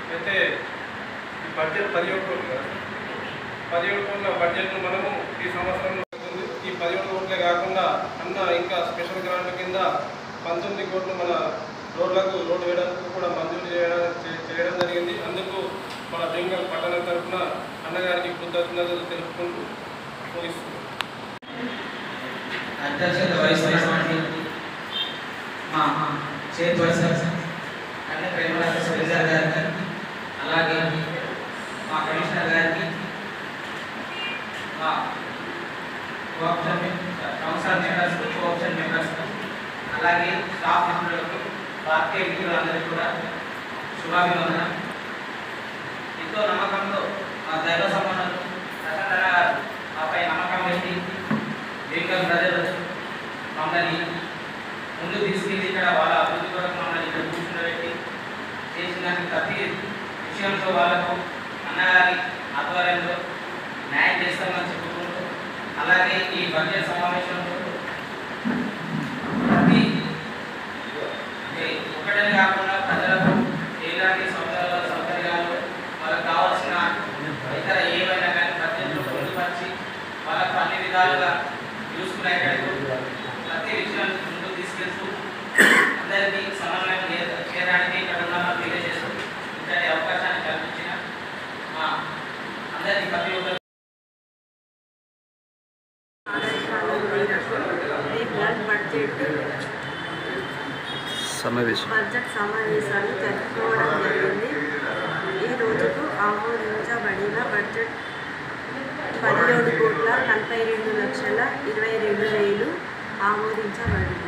అయితే ఈ బడ్జెట్ పదిహేడు కోట్లు కదా పదిహేడు కోట్ల బడ్జెట్ను మనము ఈ సంవత్సరం ఉంది. ఈ పదిహేడు కోట్లే కాకుండా అన్న ఇంకా స్పెషల్ గ్రాంట్ కింద పంతొమ్మిది కోట్లు మన రోడ్లకు రోడ్డు వేయడానికి కూడా మంజూరు చేయడం చే- చేయడం జరిగింది అందుకు మన బెంగల్ పట్టణం తరఫున అన్నగారికి కృతజ్ఞతలు తెలుపుకుంటూ ముగిస్తున్నాం అధ్యక్షత వహిస్తున్నటువంటి మా చైర్పర్సన్ అన్ని ప్రేమల శ్రీధర్ గారికి అలాగే మా కమిషనర్ గారికి మా cooption council members cooption members అలాగే స్టాఫ్ మిత్రులకు పార్టీ మిత్రులందరికీ కూడా శుభాభివందనం ఎంతో నమ్మకంతో మా దైవ సంబంధాలు ప్రశాంతన గారు మాపై నమ్మకం పెట్టి బెంగాల్ ప్రజలు మమ్మల్ని ముందు తీసుకెళ్ళి ఇక్కడ వాళ్ళ అభివృద్ధి కొరకు మమ్మల్ని ఇక్కడ కూర్చుండబెట్టి చేసిన ప్రతి విషయంలో వాళ్ళకు అన్నగారి ఆధ్వర్యంలో న్యాయం చేస్తామని చెప్పుకుంటూ అలాగే ఈ బడ్జెట్ సమావేశంలో ప్రతి అంటే ఒకటని కాకుండా ప్రజలకు ఎలాంటి సౌకర్యాలు సౌకర్యాలు వాళ్ళకి కావాల్సిన ఇతర ఏవైనా కానీ బడ్జెట్లో పొందుపరిచి వాళ్ళకు అన్ని విధాలుగా చూసుకునేటట్టు ప్రతి విషయాన్ని ముందుకు తీసుకెళ్తూ అందరికీ సమన్వయం చే- చేయడానికి ఇక్కడ ఉన్నామని తెలియజేస్తూ ఇంతటి అవకాశాన్ని కల్పించిన మా అందరికీ ప్రతి ఒక్కరు ఈ బ్లడ్ బడ్జెట్ సమావేశం బడ్జెట్ సమావేశాలు జరుపుకోవడం జరిగింది ఈ రోజుకు ఆమోదించబడిన బడ్జెట్ పదిహేడు కోట్ల నలభై రెండు లక్షల ఇరవై రెండు వేలు ఆమోదించబడింది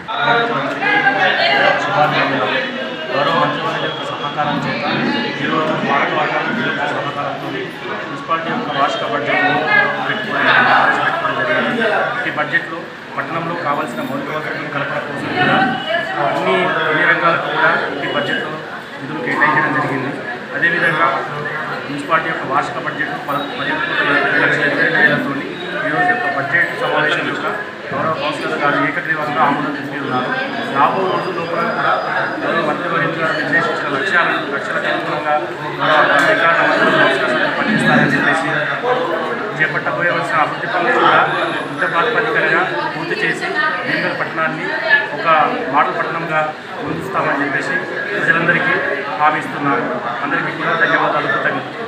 గౌరవ మంత్రివర్యుల యొక్క సహకారం చేత ఈరోజు పాలక వర్గాల యొక్క సహకారంతో మున్సిపాలిటీ యొక్క వార్షిక బడ్జెట్ పెట్టుకోవడం పెట్టుకోవడం జరిగింది ఈ బడ్జెట్లో పట్టణంలో కావాల్సిన మౌలిక వసతుల కల్పన కోసం కూడా అన్ని అన్ని రంగాలకు కూడా ఈ బడ్జెట్లో నిధులు కేటాయించడం జరిగింది అదేవిధంగా మున్సిపాలిటీ యొక్క వార్షిక బడ్జెట్ పద పదిహేను కోట్ల నలభై లక్షల ఇరవై రెండు వేలతో ఈరోజు యొక్క బడ్జెట్ సమావేశం యొక్క గౌరవ కౌన్సిలర్ గారు ఏకగ్రీవంగా ఆమోదం తెలిపి ఉన్నారు రాబో రోజుల్లో కూడా కూడా గౌరవ మంత్రివర్యులు గారు నిర్దేశించిన లక్ష్యాలను లక్ష్యాలకు అనుగుణంగా గౌరవ అధికారుల మంత్రులు కౌన్సిలర్స్ అందరూ పనిచేస్తారని చెప్పేసి చేపట్టబోయవలసిన అభివృద్ధి పనులు కూడా యుద్ధ ప్రాతిపదికగా పూర్తి చేసి భీమగల్ పట్టణాన్ని ఒక మోడల్ పట్టణంగా ముందుస్తామని చెప్పేసి ప్రజలందరికీ హామీ ఇస్తున్నారు అందరికీ కూడా ధన్యవాదాలు కృతజ్ఞతలు